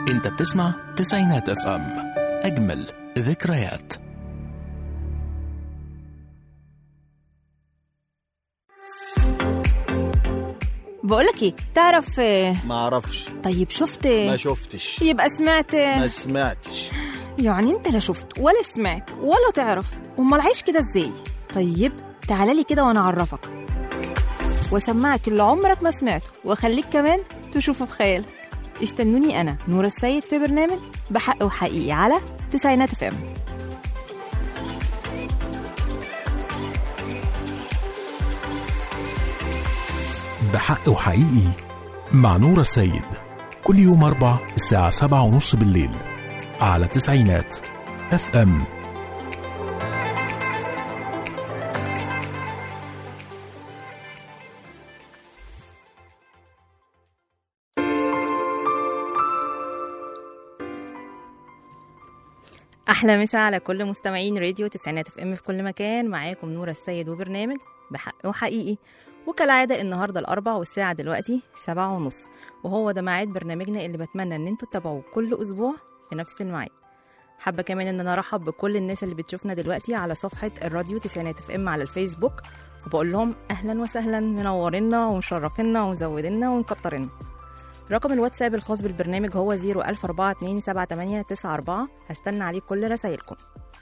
انت بتسمع تسعينات اف ام اجمل ذكريات بقولك ايه تعرف آه، ما اعرفش طيب شفت ما شفتش يبقى سمعت ما سمعتش يعني انت لا شفت ولا سمعت ولا تعرف امال عايش كده ازاي طيب تعالى لي كده وانا اعرفك واسمعك اللي عمرك ما سمعته واخليك كمان تشوفه في خيالك استنوني انا نور السيد في برنامج بحق وحقيقي على تسعينات اف ام بحق وحقيقي مع نور السيد كل يوم أربع الساعة سبعة ونص بالليل على تسعينات اف ام احلى مسا على كل مستمعين راديو تسعينات اف ام في كل مكان معاكم نورة السيد وبرنامج بحق وحقيقي وكالعادة النهاردة الأربع والساعة دلوقتي سبعة ونص وهو ده ميعاد برنامجنا اللي بتمنى إن انتوا تتابعوه كل أسبوع في نفس الميعاد حابة كمان إن أنا أرحب بكل الناس اللي بتشوفنا دلوقتي على صفحة الراديو تسعينات اف ام على الفيسبوك وبقول لهم أهلا وسهلا منورينا ومشرفينا ومزودينا ومكترينا رقم الواتساب الخاص بالبرنامج هو 010427894 هستنى عليه كل رسايلكم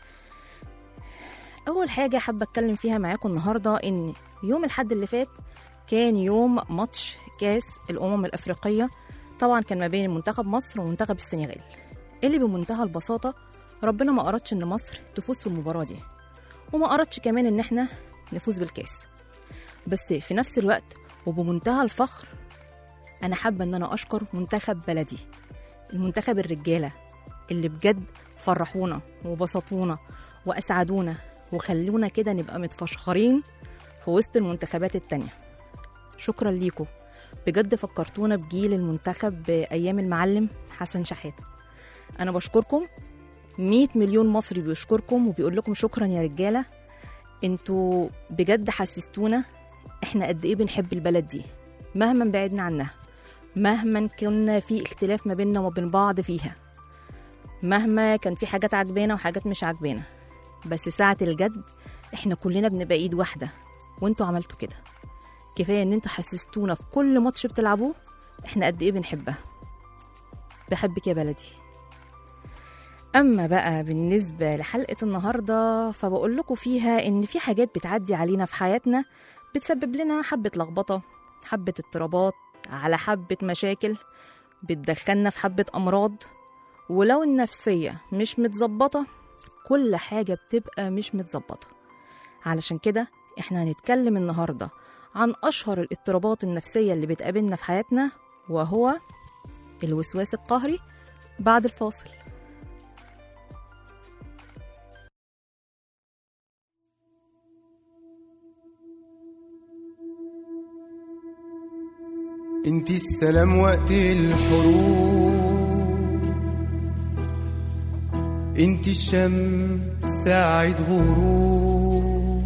أول حاجة حابة أتكلم فيها معاكم النهاردة إن يوم الحد اللي فات كان يوم ماتش كاس الأمم الأفريقية طبعا كان ما بين منتخب مصر ومنتخب السنغال اللي بمنتهى البساطة ربنا ما أردش إن مصر تفوز في المباراة دي وما أردش كمان إن إحنا نفوز بالكاس بس في نفس الوقت وبمنتهى الفخر أنا حابة إن أنا أشكر منتخب بلدي المنتخب الرجالة اللي بجد فرحونا وبسطونا وأسعدونا وخلونا كده نبقى متفشخرين في وسط المنتخبات التانية شكرا ليكم بجد فكرتونا بجيل المنتخب بأيام المعلم حسن شحاتة أنا بشكركم 100 مليون مصري بيشكركم وبيقول لكم شكرا يا رجالة انتوا بجد حسستونا احنا قد ايه بنحب البلد دي مهما بعدنا عنها مهما كنا في اختلاف ما بيننا وما بين بعض فيها مهما كان في حاجات عجبانا وحاجات مش عجبانا بس ساعة الجد احنا كلنا بنبقى ايد واحدة وانتوا عملتوا كده كفاية ان انتوا حسستونا في كل ماتش بتلعبوه احنا قد ايه بنحبها بحبك يا بلدي اما بقى بالنسبة لحلقة النهاردة فبقول لكم فيها ان في حاجات بتعدي علينا في حياتنا بتسبب لنا حبة لخبطة حبة اضطرابات على حبة مشاكل بتدخلنا في حبة أمراض ولو النفسية مش متظبطة كل حاجة بتبقى مش متظبطة علشان كده احنا هنتكلم النهاردة عن أشهر الاضطرابات النفسية اللي بتقابلنا في حياتنا وهو الوسواس القهري بعد الفاصل انت السلام وقت الحروب انت الشمس ساعة غروب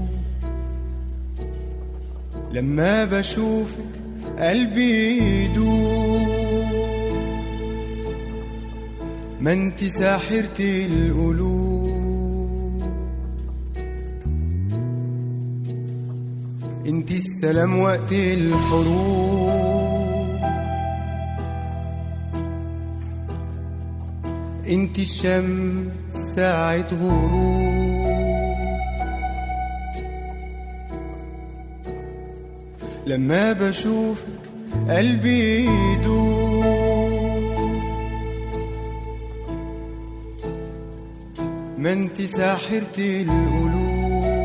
لما بشوفك قلبي يدوب ما انت ساحرة القلوب انت السلام وقت الحروب انت الشمس ساعة غروب لما بشوفك قلبي يدوب ما انت ساحرة القلوب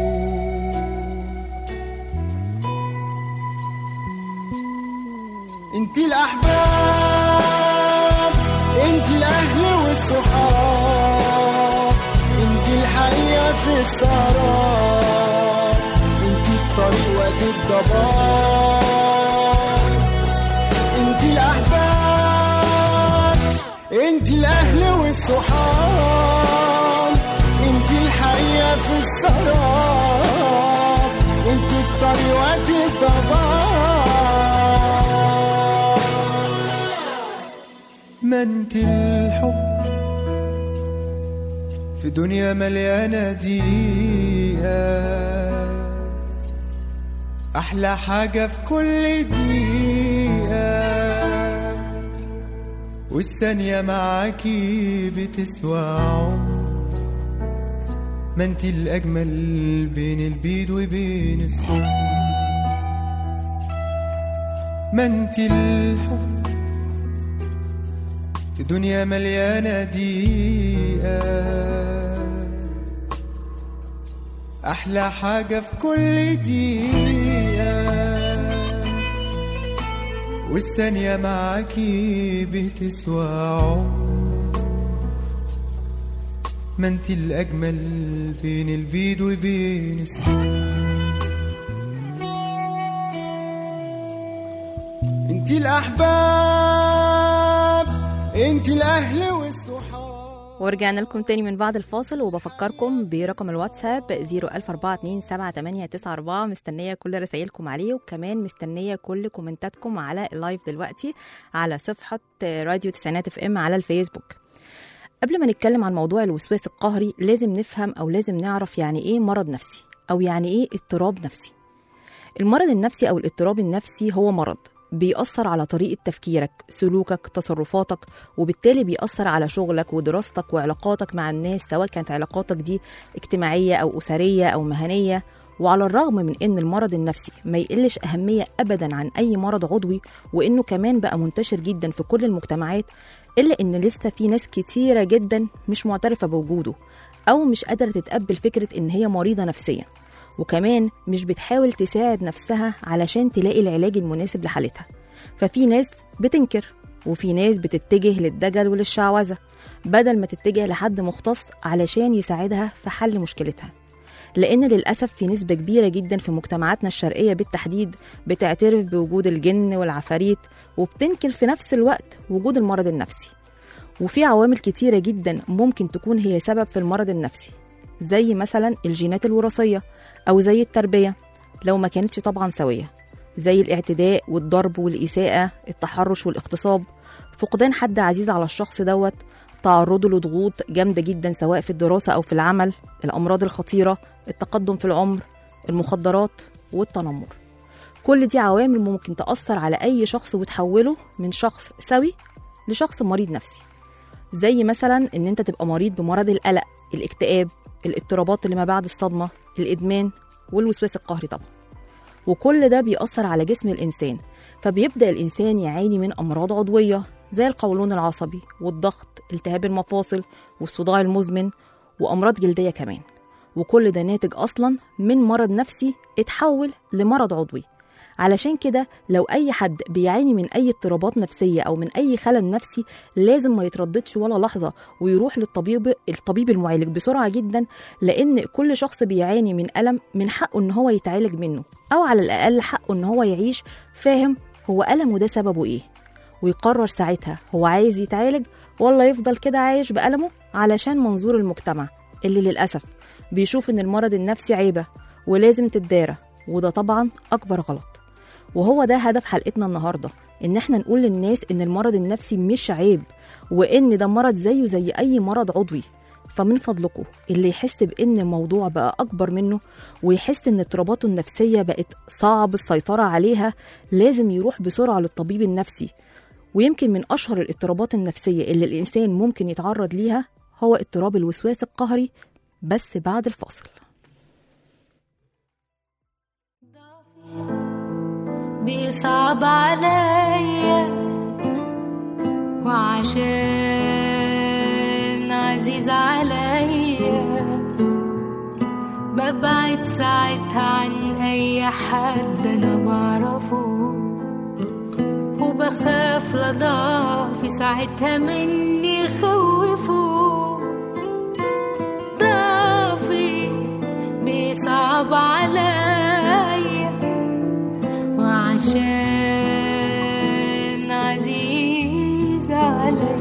انت الاحباب انت الاهل والصحاب انت الحقيقه في السهرات انت الطريق وقت الضباب انت الاحباب انت الاهل والصحاب انت الحقيقه في السهرات انت الطريق وقت الضباب ما انت الحياة في دنيا مليانة دقيقة أحلى حاجة في كل دقيقة والثانية معاكي بتسوى عمر ما انت الأجمل بين البيض وبين السم ما انت الحب في دنيا مليانة دقيقة أحلى حاجة في كل دقيقة والثانية معاكي بتسوى عمر ما انت الأجمل بين البيض وبين السوق انت الأحباب انت الأهل والصحاب ورجعنا لكم تاني من بعد الفاصل وبفكركم برقم الواتساب 004278994 مستنية كل رسائلكم عليه وكمان مستنية كل كومنتاتكم على اللايف دلوقتي على صفحة راديو تسعينات اف ام على الفيسبوك قبل ما نتكلم عن موضوع الوسواس القهري لازم نفهم أو لازم نعرف يعني إيه مرض نفسي أو يعني إيه اضطراب نفسي المرض النفسي أو الاضطراب النفسي هو مرض بيأثر على طريقة تفكيرك سلوكك تصرفاتك وبالتالي بيأثر على شغلك ودراستك وعلاقاتك مع الناس سواء كانت علاقاتك دي اجتماعية أو أسرية أو مهنية وعلى الرغم من ان المرض النفسي ما يقلش اهميه ابدا عن اي مرض عضوي وانه كمان بقى منتشر جدا في كل المجتمعات الا ان لسه في ناس كتيره جدا مش معترفه بوجوده او مش قادره تتقبل فكره ان هي مريضه نفسيا وكمان مش بتحاول تساعد نفسها علشان تلاقي العلاج المناسب لحالتها ففي ناس بتنكر وفي ناس بتتجه للدجل وللشعوذة بدل ما تتجه لحد مختص علشان يساعدها في حل مشكلتها لأن للأسف في نسبة كبيرة جدا في مجتمعاتنا الشرقية بالتحديد بتعترف بوجود الجن والعفاريت وبتنكر في نفس الوقت وجود المرض النفسي وفي عوامل كتيرة جدا ممكن تكون هي سبب في المرض النفسي زي مثلا الجينات الوراثية أو زي التربية لو ما كانتش طبعا سوية زي الاعتداء والضرب والإساءة التحرش والاغتصاب فقدان حد عزيز على الشخص دوت تعرضه لضغوط جامدة جدا سواء في الدراسة أو في العمل الأمراض الخطيرة التقدم في العمر المخدرات والتنمر كل دي عوامل ممكن تأثر على أي شخص وتحوله من شخص سوي لشخص مريض نفسي زي مثلا ان انت تبقى مريض بمرض القلق الاكتئاب الاضطرابات اللي ما بعد الصدمة الإدمان والوسواس القهري طبعا وكل ده بيأثر على جسم الإنسان فبيبدأ الإنسان يعاني من أمراض عضوية زي القولون العصبي والضغط التهاب المفاصل والصداع المزمن وأمراض جلدية كمان وكل ده ناتج أصلا من مرض نفسي اتحول لمرض عضوي علشان كده لو أي حد بيعاني من أي اضطرابات نفسية أو من أي خلل نفسي لازم ما يترددش ولا لحظة ويروح للطبيب الطبيب المعالج بسرعة جدا لأن كل شخص بيعاني من ألم من حقه إن هو يتعالج منه أو على الأقل حقه إن هو يعيش فاهم هو ألمه ده سببه إيه ويقرر ساعتها هو عايز يتعالج ولا يفضل كده عايش بألمه علشان منظور المجتمع اللي للأسف بيشوف إن المرض النفسي عيبة ولازم تتدارى وده طبعا أكبر غلط وهو ده هدف حلقتنا النهارده ان احنا نقول للناس ان المرض النفسي مش عيب وان ده مرض زيه زي اي مرض عضوي فمن فضلكم اللي يحس بان الموضوع بقى اكبر منه ويحس ان اضطراباته النفسيه بقت صعب السيطره عليها لازم يروح بسرعه للطبيب النفسي ويمكن من اشهر الاضطرابات النفسيه اللي الانسان ممكن يتعرض ليها هو اضطراب الوسواس القهري بس بعد الفاصل بيصعب عليا وعشان عزيز عليا ببعد ساعتها عن اي حد انا بعرفه وبخاف لضعفي ساعتها مني يخوفه ضعفي بيصعب عليا وعشان عزيز علي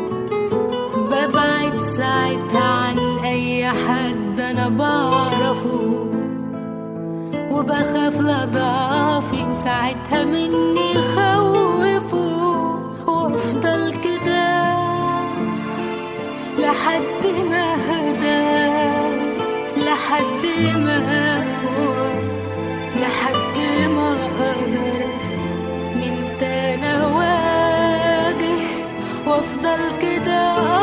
ببعد ساعتها عن أي حد أنا بعرفه وبخاف لضعفي ساعتها مني يخوفه وافضل كده لحد ما هدى لحد ما هو لحد ما قدر من تاني واجه وافضل كده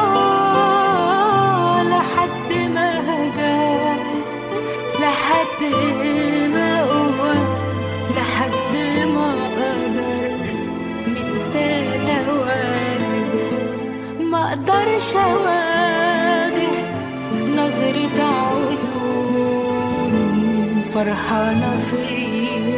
آه لحد ما هدى لحد ما هو لحد ما قدر من تاني واجه ما اقدرش اواجه نظرة عيون فرحانة فيا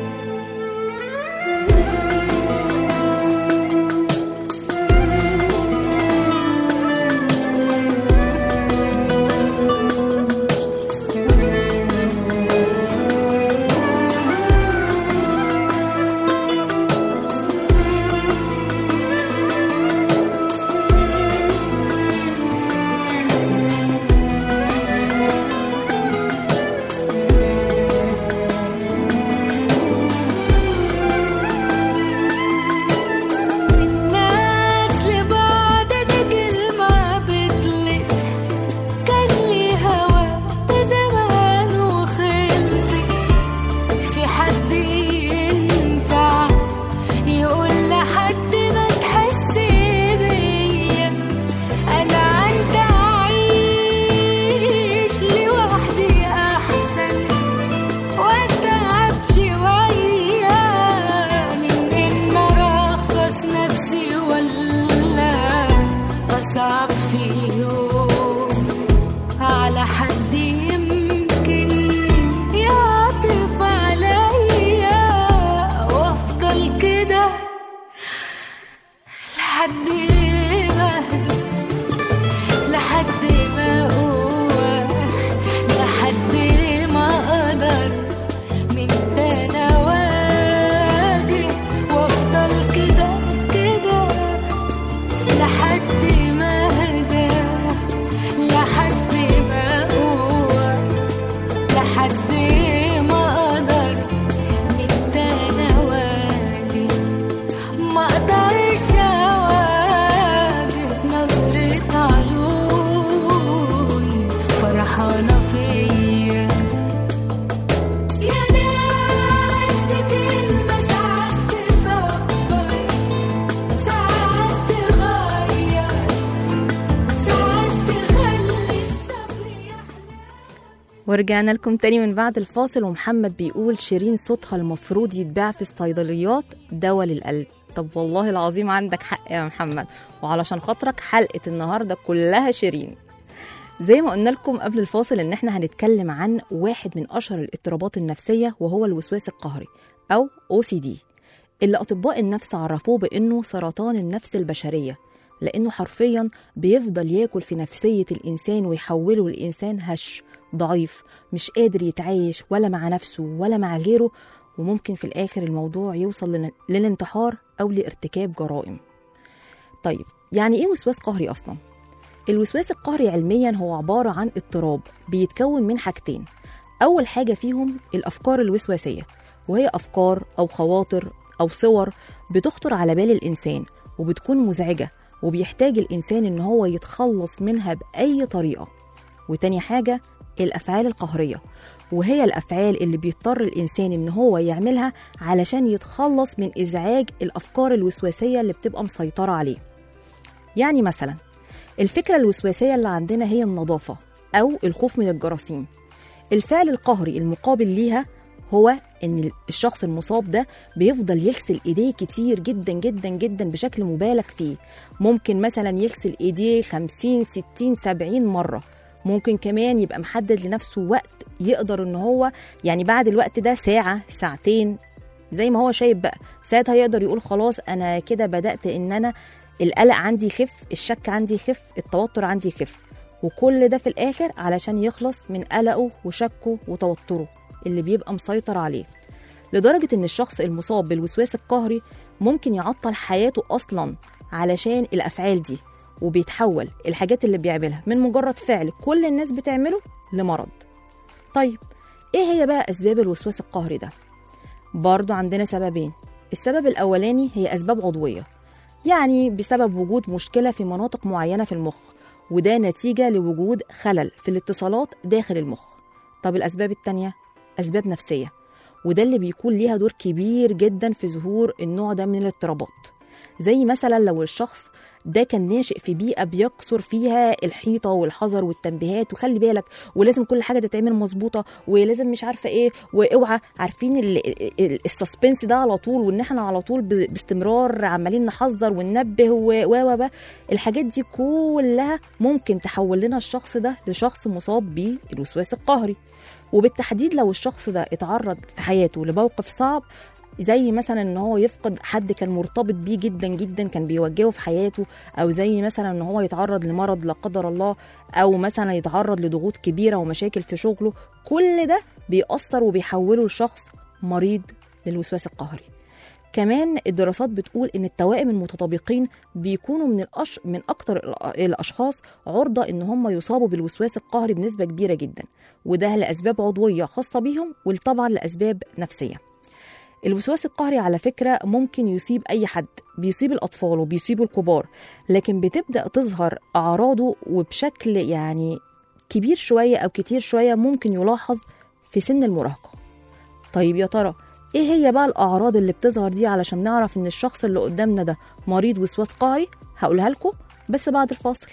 الناس لبعض دي كلمة بتلق كان لي هوا زمان وخلصت في حد ينفع يقول لحد ما تحس بيا انا عايزة اعيش لوحدي احسن واتعب شوية من ان ارخص نفسي ولا اصعب في يوم على حد يمكن يعطف عليا وافضل كده لحد ما لحد ما هو لحد ما اقدر من تاني واجه وافضل كده كده لحد ما هدى لحد ما هو لحد ما اقدر من تاني واجه ما اقدرش اواجه نظرة عيون فرحانة فيا يا ناس دي كلمة ساعات تصبر ساعات تغير ساعات تخلي الصبر يحلى ورجعنا لكم تاني من بعد الفاصل ومحمد بيقول شيرين صوتها المفروض يتباع في الصيدليات دواء للقلب طب والله العظيم عندك حق يا محمد وعلشان خاطرك حلقة النهاردة كلها شيرين زي ما قلنا لكم قبل الفاصل ان احنا هنتكلم عن واحد من اشهر الاضطرابات النفسية وهو الوسواس القهري او OCD اللي اطباء النفس عرفوه بانه سرطان النفس البشرية لانه حرفيا بيفضل ياكل في نفسية الانسان ويحوله لانسان هش ضعيف مش قادر يتعايش ولا مع نفسه ولا مع غيره وممكن في الاخر الموضوع يوصل لل- للانتحار او لارتكاب جرائم طيب يعني ايه وسواس قهري اصلا الوسواس القهري علميا هو عبارة عن اضطراب بيتكون من حاجتين أول حاجة فيهم الأفكار الوسواسية وهي أفكار أو خواطر أو صور بتخطر على بال الإنسان وبتكون مزعجة وبيحتاج الإنسان إن هو يتخلص منها بأي طريقة وتاني حاجة الأفعال القهرية وهي الأفعال اللي بيضطر الإنسان إن هو يعملها علشان يتخلص من إزعاج الأفكار الوسواسية اللي بتبقى مسيطرة عليه يعني مثلا الفكرة الوسواسية اللي عندنا هي النظافة أو الخوف من الجراثيم الفعل القهري المقابل ليها هو ان الشخص المصاب ده بيفضل يغسل ايديه كتير جدا جدا جدا بشكل مبالغ فيه ممكن مثلا يغسل ايديه 50 60 70 مره ممكن كمان يبقى محدد لنفسه وقت يقدر ان هو يعني بعد الوقت ده ساعه ساعتين زي ما هو شايف بقى ساعتها يقدر يقول خلاص انا كده بدات ان انا القلق عندي يخف الشك عندي يخف التوتر عندي يخف وكل ده في الاخر علشان يخلص من قلقه وشكه وتوتره اللي بيبقى مسيطر عليه لدرجة إن الشخص المصاب بالوسواس القهري ممكن يعطل حياته أصلا علشان الأفعال دي وبيتحول الحاجات اللي بيعملها من مجرد فعل كل الناس بتعمله لمرض طيب إيه هي بقى أسباب الوسواس القهري ده؟ برضو عندنا سببين السبب الأولاني هي أسباب عضوية يعني بسبب وجود مشكلة في مناطق معينة في المخ وده نتيجة لوجود خلل في الاتصالات داخل المخ طب الأسباب التانية أسباب نفسية وده اللي بيكون ليها دور كبير جدا في ظهور النوع ده من الاضطرابات زي مثلا لو الشخص ده كان ناشئ في بيئة بيكثر فيها الحيطة والحذر والتنبيهات وخلي بالك ولازم كل حاجة تتعمل مظبوطة ولازم مش عارفة ايه واوعى عارفين ال- ال- السسبنس ده على طول وان احنا على طول ب- باستمرار عمالين نحذر وننبه و و و- الحاجات دي كلها ممكن تحول لنا الشخص ده لشخص مصاب بالوسواس القهري وبالتحديد لو الشخص ده اتعرض في حياته لموقف صعب زي مثلا ان هو يفقد حد كان مرتبط بيه جدا جدا كان بيوجهه في حياته او زي مثلا ان هو يتعرض لمرض لا قدر الله او مثلا يتعرض لضغوط كبيره ومشاكل في شغله كل ده بيأثر وبيحوله لشخص مريض للوسواس القهري كمان الدراسات بتقول ان التوائم المتطابقين بيكونوا من الأش... من اكتر الأ- الاشخاص عرضه ان هم يصابوا بالوسواس القهري بنسبه كبيره جدا وده لاسباب عضويه خاصه بيهم وطبعا لاسباب نفسيه الوسواس القهري على فكرة ممكن يصيب أي حد بيصيب الأطفال وبيصيب الكبار لكن بتبدأ تظهر أعراضه وبشكل يعني كبير شوية أو كتير شوية ممكن يلاحظ في سن المراهقة طيب يا ترى ايه هي بقى الأعراض اللي بتظهر دي علشان نعرف إن الشخص اللي قدامنا ده مريض وسواس قهري هقولها لكم بس بعد الفاصل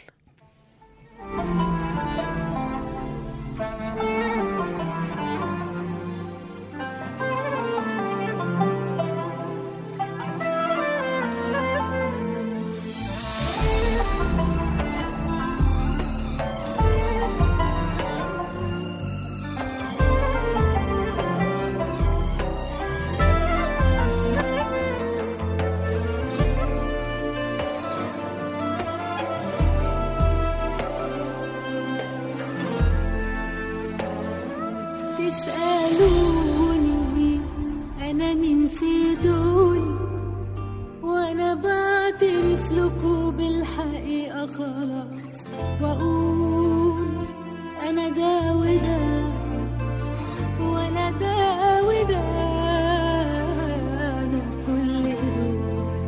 تسألوني أنا مين في دول وأنا بعترف لكم بالحقيقة خلاص وأقول أنا ده وده وأنا ده وده أنا كل دول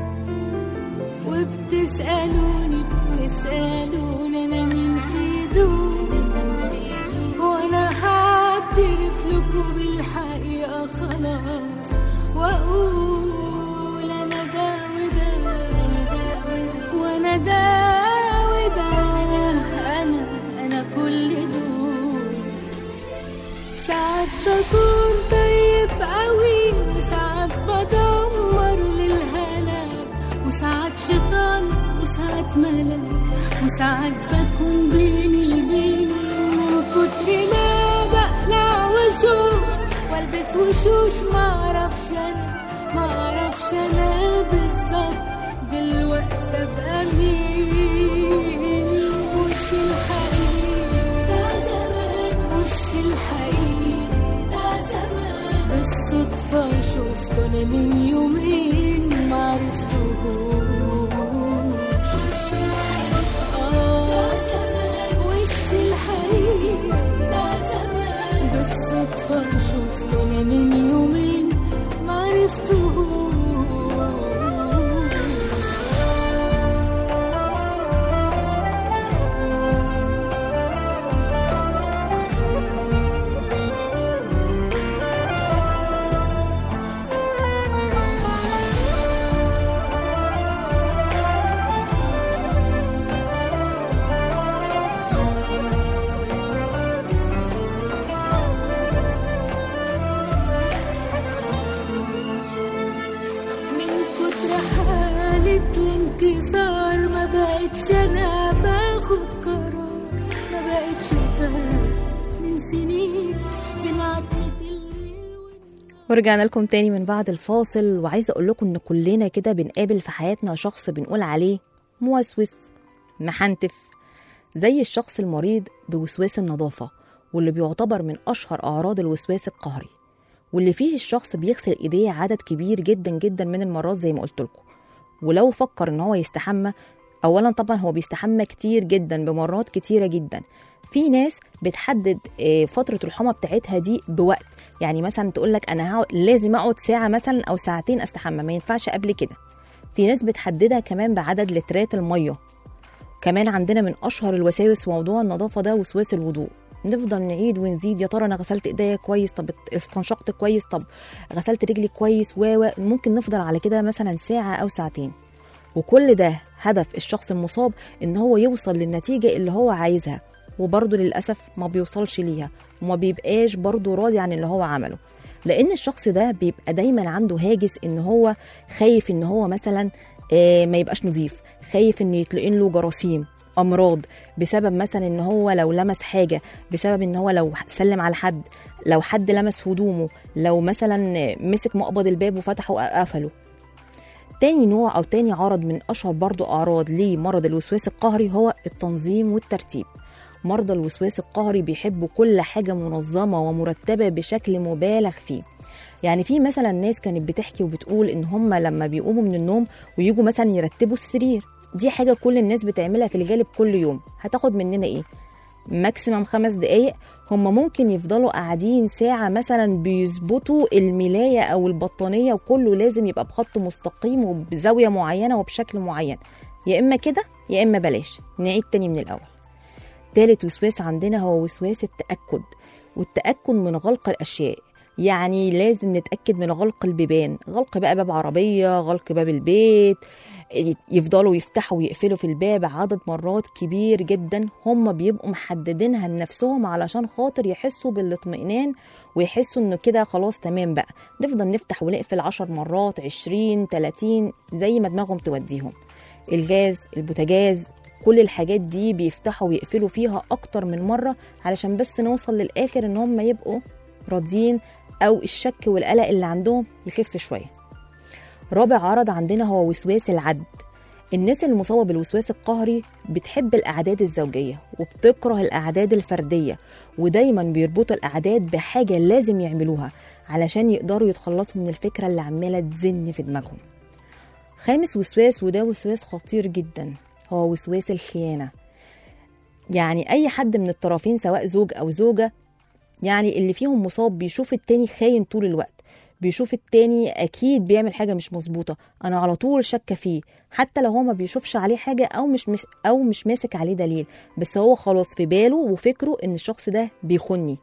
وبتسألوني بتسألوني أنا مين في دول وأنا هعترف لكم بالحقيقة خلاص وأقول أنا ده وده وأنا ده وده أنا أنا كل دول ساعات بكون طيب قوي وساعات بدمر للهلاك وساعات شيطان وساعات ملاك وساعات بكون بين البين من كتر ما بقلع وشوش والبس وشوش معرفش انا معرفش انا بالظبط دلوقتي ابقى مين وش الحقيقي ده زمان وش الحقيقي ده زمان بالصدفة شفته أنا من يومين معرفتهوش وش الحقيقي آه وش الحقيقي ده زمان بالصدفة شفته أنا من يومين معرفتهوش من كتر حالة الانكسار ما بقتش انا باخد قرار ما بقتش فرق من سنين بين عتمة الليل والنهار ورجعنا لكم تاني من بعد الفاصل وعايزه اقول لكم ان كلنا كده بنقابل في حياتنا شخص بنقول عليه موسوس محنتف زي الشخص المريض بوسواس النظافه واللي بيعتبر من اشهر اعراض الوسواس القهري واللي فيه الشخص بيغسل ايديه عدد كبير جدا جدا من المرات زي ما قلت لكم ولو فكر ان هو يستحمى اولا طبعا هو بيستحمى كتير جدا بمرات كتيره جدا في ناس بتحدد آه، فتره الحمى بتاعتها دي بوقت يعني مثلا تقول لك انا هقعد لازم اقعد ساعه مثلا او ساعتين استحمى ما ينفعش قبل كده في ناس بتحددها كمان بعدد لترات الميه كمان عندنا من اشهر الوساوس في موضوع النظافه ده وسواس الوضوء نفضل نعيد ونزيد يا ترى انا غسلت ايديا كويس طب استنشقت كويس طب غسلت رجلي كويس و و- ممكن نفضل على كده مثلا ساعه او ساعتين وكل ده هدف الشخص المصاب ان هو يوصل للنتيجه اللي هو عايزها وبرضه للاسف ما بيوصلش ليها وما بيبقاش برضه راضي عن اللي هو عمله لان الشخص ده بيبقى دايما عنده هاجس ان هو خايف ان هو مثلا آه، ما يبقاش نظيف خايف ان يتلقين له جراثيم امراض بسبب مثلا ان هو لو لمس حاجه بسبب ان هو لو سلم على حد لو حد لمس هدومه لو مثلا مسك مقبض الباب وفتحه وقفله تاني نوع او تاني عرض من اشهر برضو اعراض لمرض الوسواس القهري هو التنظيم والترتيب مرضى الوسواس القهري بيحبوا كل حاجه منظمه ومرتبه بشكل مبالغ فيه يعني في مثلا ناس كانت بتحكي وبتقول ان هم لما بيقوموا من النوم ويجوا مثلا يرتبوا السرير دي حاجه كل الناس بتعملها في الغالب كل يوم هتاخد مننا ايه ماكسيمم خمس دقايق هم ممكن يفضلوا قاعدين ساعة مثلا بيظبطوا الملاية أو البطانية وكله لازم يبقى بخط مستقيم وبزاوية معينة وبشكل معين يا إما كده يا إما بلاش نعيد تاني من الأول تالت وسواس عندنا هو وسواس التأكد والتأكد من غلق الأشياء يعني لازم نتأكد من غلق البيبان غلق بقى باب عربية غلق باب البيت يفضلوا يفتحوا ويقفلوا في الباب عدد مرات كبير جدا هم بيبقوا محددينها لنفسهم علشان خاطر يحسوا بالاطمئنان ويحسوا انه كده خلاص تمام بقى نفضل نفتح ونقفل عشر مرات عشرين تلاتين زي ما دماغهم توديهم الجاز البوتاجاز كل الحاجات دي بيفتحوا ويقفلوا فيها اكتر من مرة علشان بس نوصل للاخر ان هم يبقوا راضيين او الشك والقلق اللي عندهم يخف شويه رابع عرض عندنا هو وسواس العد الناس المصابة بالوسواس القهري بتحب الأعداد الزوجية وبتكره الأعداد الفردية ودايما بيربطوا الأعداد بحاجة لازم يعملوها علشان يقدروا يتخلصوا من الفكرة اللي عمالة تزن في دماغهم خامس وسواس وده وسواس خطير جدا هو وسواس الخيانة يعني أي حد من الطرفين سواء زوج أو زوجة يعني اللي فيهم مصاب بيشوف التاني خاين طول الوقت بيشوف التاني اكيد بيعمل حاجه مش مظبوطه انا على طول شاكه فيه حتى لو هو ما بيشوفش عليه حاجه او مش, مش او مش ماسك عليه دليل بس هو خلاص في باله وفكره ان الشخص ده بيخوني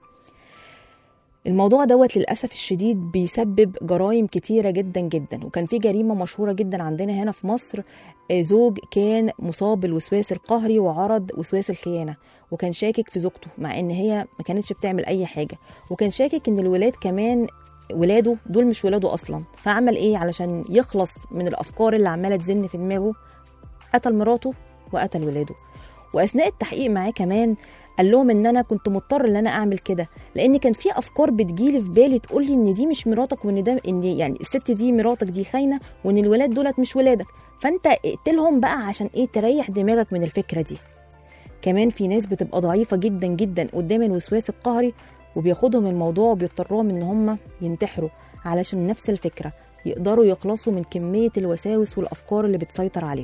الموضوع دوت للاسف الشديد بيسبب جرائم كتيره جدا جدا وكان في جريمه مشهوره جدا عندنا هنا في مصر آه، زوج كان مصاب بالوسواس القهري وعرض وسواس الخيانه وكان شاكك في زوجته مع ان هي ما كانتش بتعمل اي حاجه وكان شاكك ان الولاد كمان ولاده دول مش ولاده اصلا فعمل ايه علشان يخلص من الافكار اللي عماله تزن في دماغه قتل مراته وقتل ولاده واثناء التحقيق معاه كمان قال لهم ان انا كنت مضطر ان انا اعمل كده لان كان في افكار بتجيلي في بالي تقول لي ان دي مش مراتك وان ده ان يعني الست دي مراتك دي خاينه وان الولاد دولت مش ولادك فانت اقتلهم بقى عشان ايه تريح دماغك من الفكره دي كمان في ناس بتبقى ضعيفه جدا جدا قدام الوسواس القهري وبياخدهم الموضوع وبيضطروهم ان هم ينتحروا علشان نفس الفكره يقدروا يخلصوا من كميه الوساوس والافكار اللي بتسيطر عليهم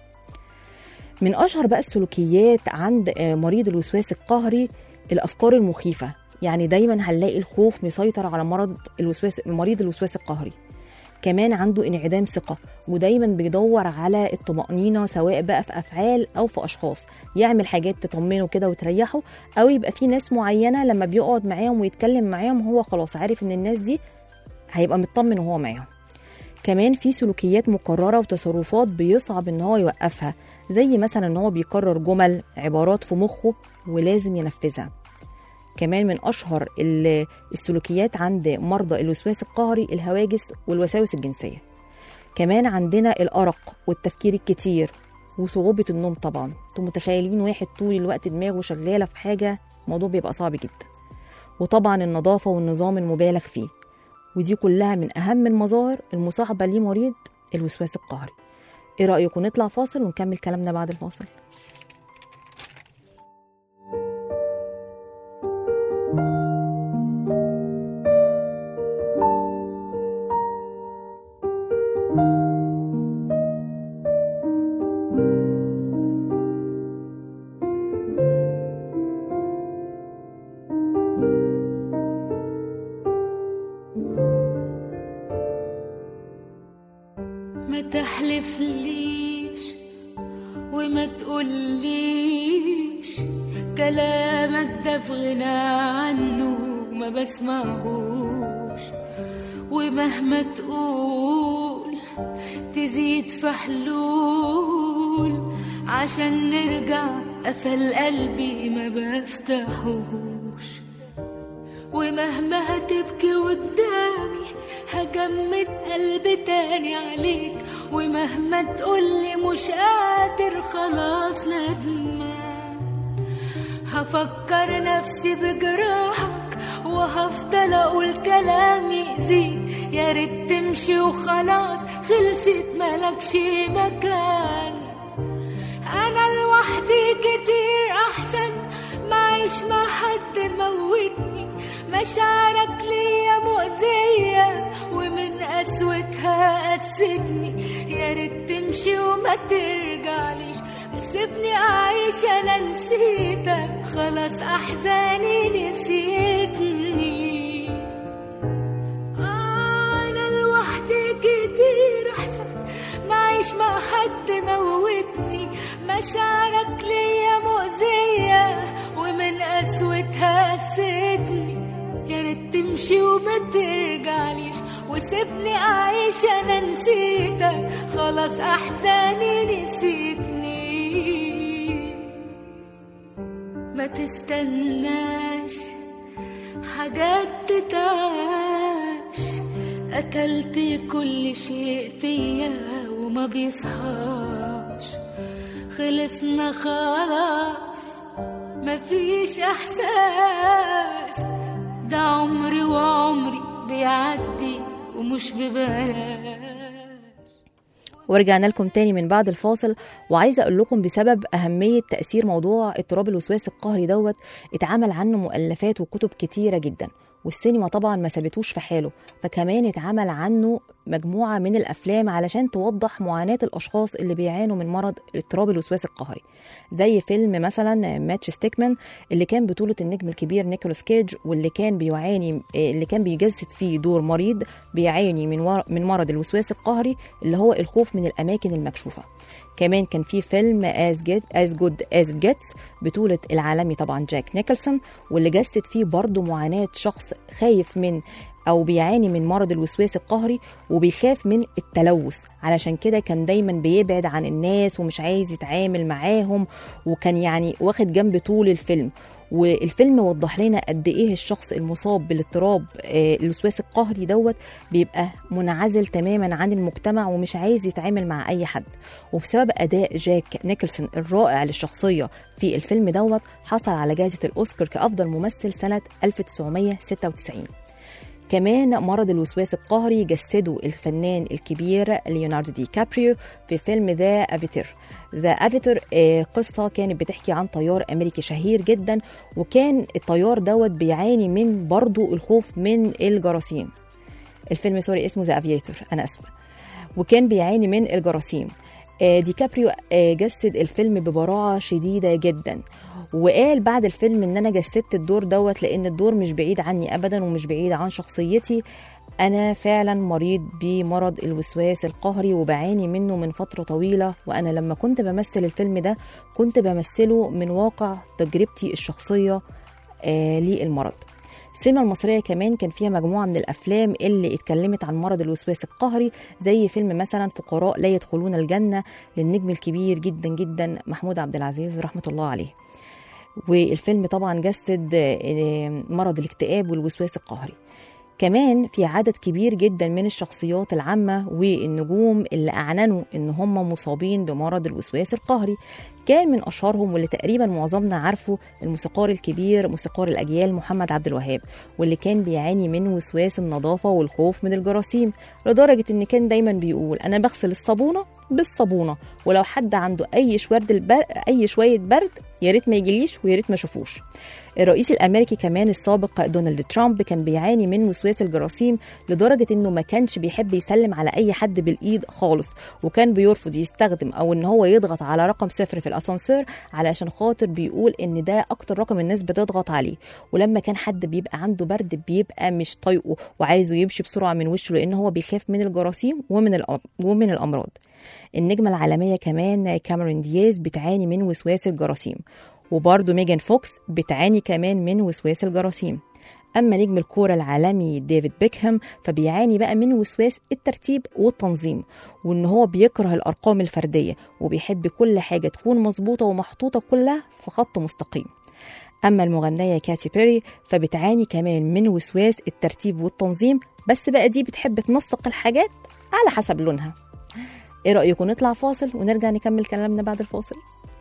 من اشهر بقى السلوكيات عند آه، مريض الوسواس القهري الافكار المخيفه يعني دايما هنلاقي الخوف مسيطر على مرض الوسواس مريض الوسواس القهري كمان عنده انعدام ثقة ودايما بيدور على الطمأنينة سواء بقى في أفعال أو في أشخاص يعمل حاجات تطمنه كده وتريحه أو يبقى في ناس معينة لما بيقعد معاهم ويتكلم معاهم هو خلاص عارف إن الناس دي هيبقى مطمن وهو معاهم كمان في سلوكيات مكررة وتصرفات بيصعب إن هو يوقفها زي مثلا إن هو بيكرر جمل عبارات في مخه ولازم ينفذها كمان من أشهر ال- السلوكيات عند مرضى الوسواس القهري الهواجس والوساوس الجنسية كمان عندنا الأرق والتفكير الكتير وصعوبة النوم طبعا انتوا متخيلين واحد طول الوقت دماغه شغالة في حاجة الموضوع بيبقى صعب جدا وطبعا النظافة والنظام المبالغ فيه ودي كلها من أهم المظاهر المصاحبة لمريض الوسواس القهري ايه رأيكم نطلع فاصل ونكمل كلامنا بعد الفاصل ما تحلفليش وما تقوليش كلامك ده في غنى عنه ما بسمعهوش ومهما تقول تزيد في حلول عشان نرجع قفل قلبي ما بفتحوش ومهما هتبكي قدامي هجمد قلبي تاني عليك ومهما تقولي مش قادر خلاص ندمان هفكر نفسي بجراحك وهفضل اقول كلام يأذيك يا ريت تمشي وخلاص خلصت ملكش مكان انا لوحدي كتير احسن ما اعيش مع حد موتني مشاعرك ليا مؤذية ومن قسوتها قستني يا ريت تمشي وما ترجعليش سيبني اعيش انا نسيتك خلاص احزاني نسيتني انا لوحدي كتير احسن ما اعيش مع حد موتني مشاعرك ليا مؤذية ومن قسوتها قستني يا ريت تمشي وما ترجعليش وسيبني اعيش انا نسيتك خلاص احزاني نسيتني ما تستناش حاجات تتعاش أكلت كل شيء فيا وما بيصحاش خلصنا خلاص مفيش إحساس ده عمري وعمري بيعدي ومش ببلاش ورجعنا لكم تاني من بعد الفاصل وعايزه اقول لكم بسبب اهميه تاثير موضوع اضطراب الوسواس القهري دوت اتعمل عنه مؤلفات وكتب كتيره جدا والسينما طبعا ما سابتوش في حاله فكمان اتعمل عنه مجموعه من الافلام علشان توضح معاناه الاشخاص اللي بيعانوا من مرض اضطراب الوسواس القهري زي فيلم مثلا ماتش ستيكمان اللي كان بطوله النجم الكبير نيكولاس كيج واللي كان بيعاني اللي كان بيجسد فيه دور مريض بيعاني من ور... من مرض الوسواس القهري اللي هو الخوف من الاماكن المكشوفه كمان كان في فيلم از جيت از جود از جيتس بطولة العالمي طبعا جاك نيكلسون واللي جسد فيه برضه معاناة شخص خايف من او بيعاني من مرض الوسواس القهري وبيخاف من التلوث علشان كده كان دايما بيبعد عن الناس ومش عايز يتعامل معاهم وكان يعني واخد جنب طول الفيلم والفيلم وضح لنا قد ايه الشخص المصاب بالاضطراب آه، الوسواس القهري دوت بيبقى منعزل تماما عن المجتمع ومش عايز يتعامل مع اي حد وبسبب اداء جاك نيكلسون الرائع للشخصيه في الفيلم دوت حصل على جائزه الاوسكار كافضل ممثل سنه 1996 كمان مرض الوسواس القهري جسده الفنان الكبير ليوناردو دي كابريو في فيلم ذا افيتر ذا افيتر قصة كانت بتحكي عن طيار أمريكي شهير جدا وكان الطيار دوت بيعاني من برضو الخوف من الجراثيم الفيلم سوري اسمه ذا افيتر أنا أسفة وكان بيعاني من الجراثيم آه، دي كابريو آه، جسد الفيلم ببراعة شديدة جدا وقال بعد الفيلم ان انا جسدت الدور دوت لان الدور مش بعيد عني ابدا ومش بعيد عن شخصيتي انا فعلا مريض بمرض الوسواس القهري وبعاني منه من فتره طويله وانا لما كنت بمثل الفيلم ده كنت بمثله من واقع تجربتي الشخصيه آه للمرض السينما المصرية كمان كان فيها مجموعة من الأفلام اللي اتكلمت عن مرض الوسواس القهري زي فيلم مثلا فقراء لا يدخلون الجنة للنجم الكبير جدا جدا محمود عبد العزيز رحمة الله عليه والفيلم طبعا جسد آه، مرض الاكتئاب والوسواس القهري كمان في عدد كبير جدا من الشخصيات العامة والنجوم اللي أعلنوا إن هم مصابين بمرض الوسواس القهري كان من أشهرهم واللي تقريبا معظمنا عارفه الموسيقار الكبير موسيقار الأجيال محمد عبد الوهاب واللي كان بيعاني من وسواس النظافة والخوف من الجراثيم لدرجة إن كان دايما بيقول أنا بغسل الصابونة بالصابونة ولو حد عنده أي شوية البر... أي شوية برد يا ريت ما يجيليش ويا ريت ما اشوفوش الرئيس الامريكي كمان السابق دونالد ترامب كان بيعاني من وسواس الجراثيم لدرجه انه ما كانش بيحب يسلم على اي حد بالايد خالص وكان بيرفض يستخدم او ان هو يضغط على رقم صفر في الاسانسير علشان خاطر بيقول ان ده اكتر رقم الناس بتضغط عليه ولما كان حد بيبقى عنده برد بيبقى مش طايقه وعايزه يمشي بسرعه من وشه لان هو بيخاف من الجراثيم ومن الأم- ومن الامراض النجمة العالمية كمان كاميرون دياز بتعاني من وسواس الجراثيم وبرضه ميجان فوكس بتعاني كمان من وسواس الجراثيم أما نجم الكورة العالمي ديفيد بيكهام فبيعاني بقى من وسواس الترتيب والتنظيم وإن هو بيكره الأرقام الفردية وبيحب كل حاجة تكون مظبوطة ومحطوطة كلها في خط مستقيم أما المغنية كاتي بيري فبتعاني كمان من وسواس الترتيب والتنظيم بس بقى دي بتحب تنسق الحاجات على حسب لونها ايه رأيكم نطلع فاصل ونرجع نكمل كلامنا بعد الفاصل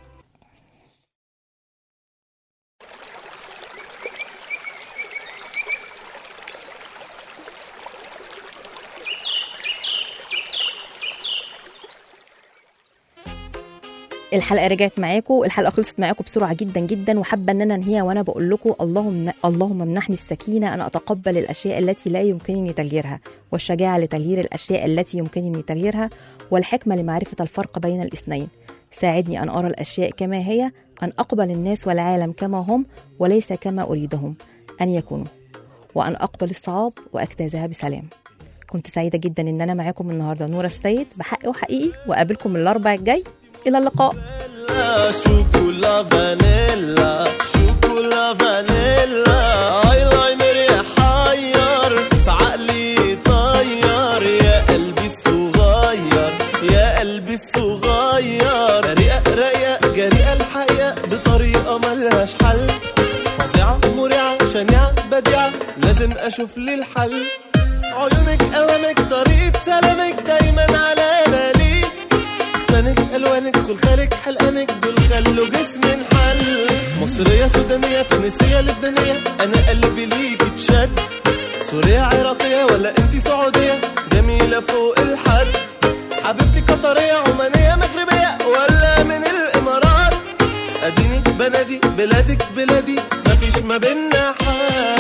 الحلقه رجعت معاكم الحلقه خلصت معاكم بسرعه جدا جدا وحابه ان انا انهيها وانا بقول لكم اللهم اللهم امنحني السكينه ان اتقبل الاشياء التي لا يمكنني تغييرها والشجاعه لتغيير الاشياء التي يمكنني تغييرها والحكمه لمعرفه الفرق بين الاثنين ساعدني ان ارى الاشياء كما هي ان اقبل الناس والعالم كما هم وليس كما اريدهم ان يكونوا وان اقبل الصعاب واجتازها بسلام كنت سعيده جدا ان انا معاكم النهارده نورة السيد بحق وحقيقي واقابلكم الاربع الجاي الى اللقاء شوكولا فانيلا شوكولا فانيلا ايلاينر يحير في عقلي طير يا قلبي الصغير يا قلبي الصغير رقيقة رقيقة جريئة الحقيقة بطريقة ملهاش حل فظيعة مريعة شنيعة بديعة لازم اشوف لي الحل عيونك قوامك طريقة سلامك دايما على بالي اسنانك الوانك خلخالك حلقانك دول خلوا جسمي انحل مصريه سودانيه تونسيه لبنانيه انا قلبي ليك اتشد سوريه عراقيه ولا انتي سعوديه جميله فوق الحد حبيبتي قطريه عمانيه مغربيه ولا من الامارات اديني بنادي بلادك بلادي مفيش ما بينا حد